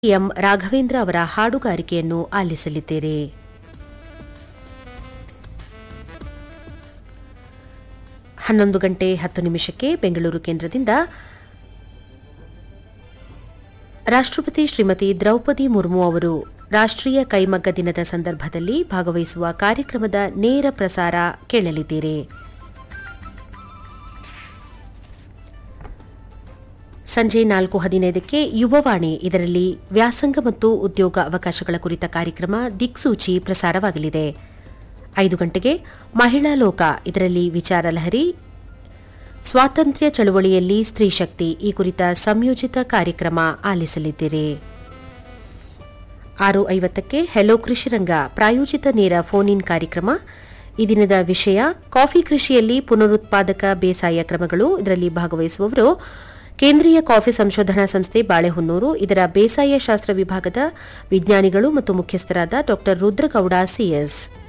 M Raghavendra ಅವರ ಹಾಡುಗಾರಿಕೆಯನ್ನು ಆಲಿಸಲಿದ್ದೀರಿ ಹನ್ನೊಂದು ಗಂಟೆ ಹತ್ತು ನಿಮಿಷಕ್ಕೆ ಬೆಂಗಳೂರು ಕೇಂದ್ರದಿಂದ ರಾಷ್ಟ್ರಪತಿ ಶ್ರೀಮತಿ ದ್ರೌಪದಿ ಮುರ್ಮು ಅವರು ರಾಷ್ಟ್ರೀಯ ಕೈಮಗ್ಗ ದಿನದ ಸಂದರ್ಭದಲ್ಲಿ ಭಾಗವಹಿಸುವ ಕಾರ್ಯಕ್ರಮದ ನೇರ ಪ್ರಸಾರ ಕೇಳಲಿದ್ದೀರಿ ಸಂಜೆ ನಾಲ್ಕು ಹದಿನೈದಕ್ಕೆ ಯುವವಾಣಿ ಇದರಲ್ಲಿ ವ್ಯಾಸಂಗ ಮತ್ತು ಉದ್ಯೋಗ ಅವಕಾಶಗಳ ಕುರಿತ ಕಾರ್ಯಕ್ರಮ ದಿಕ್ಸೂಚಿ ಪ್ರಸಾರವಾಗಲಿದೆ ಐದು ಗಂಟೆಗೆ ಮಹಿಳಾ ಲೋಕ ಇದರಲ್ಲಿ ವಿಚಾರ ಲಹರಿ ಸ್ವಾತಂತ್ರ್ಯ ಚಳುವಳಿಯಲ್ಲಿ ಸ್ತ್ರೀ ಶಕ್ತಿ ಈ ಕುರಿತ ಸಂಯೋಜಿತ ಕಾರ್ಯಕ್ರಮ ಆಲಿಸಲಿದ್ದೀರಿ ಆರು ಐವತ್ತಕ್ಕೆ ಹೆಲೋ ಕೃಷಿರಂಗ ಪ್ರಾಯೋಜಿತ ನೇರ ಫೋನ್ ಇನ್ ಕಾರ್ಯಕ್ರಮ ಈ ದಿನದ ವಿಷಯ ಕಾಫಿ ಕೃಷಿಯಲ್ಲಿ ಪುನರುತ್ಪಾದಕ ಬೇಸಾಯ ಕ್ರಮಗಳು ಇದರಲ್ಲಿ ಭಾಗವಹಿಸುವವರು ಕೇಂದ್ರೀಯ ಕಾಫಿ ಸಂಶೋಧನಾ ಸಂಸ್ಥೆ ಬಾಳೆಹೊನ್ನೂರು ಇದರ ಬೇಸಾಯ ಶಾಸ್ತ್ರ ವಿಭಾಗದ ವಿಜ್ಞಾನಿಗಳು ಮತ್ತು ಮುಖ್ಯಸ್ಥರಾದ ಡಾ ರುದ್ರಗೌಡ ಸಿಎಸ್